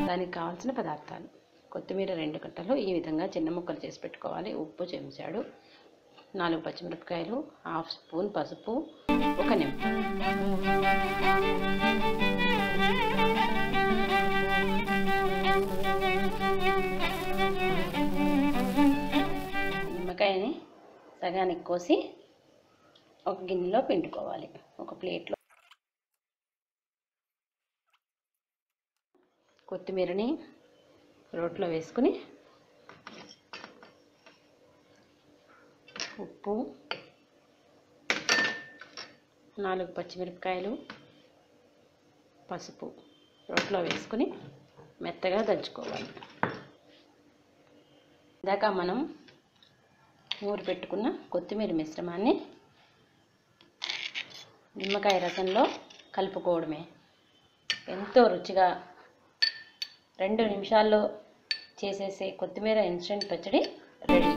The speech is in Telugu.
దానికి కావాల్సిన పదార్థాలు కొత్తిమీర రెండు కట్టలు ఈ విధంగా చిన్న ముక్కలు చేసి పెట్టుకోవాలి ఉప్పు చెంచాడు నాలుగు పచ్చిమిరపకాయలు హాఫ్ స్పూన్ పసుపు ఒక నిమ్మ నిమ్మకాయని సగానికి కోసి ఒక గిన్నెలో పిండుకోవాలి ఒక ప్లేట్లో కొత్తిమీరని రోట్లో వేసుకుని ఉప్పు నాలుగు పచ్చిమిరపకాయలు పసుపు రోట్లో వేసుకుని మెత్తగా దంచుకోవాలి ఇందాక మనం నూరు పెట్టుకున్న కొత్తిమీర మిశ్రమాన్ని నిమ్మకాయ రసంలో కలుపుకోవడమే ఎంతో రుచిగా రెండు నిమిషాల్లో చేసేసే కొత్తిమీర ఇన్స్టెంట్ పచ్చడి రెడీ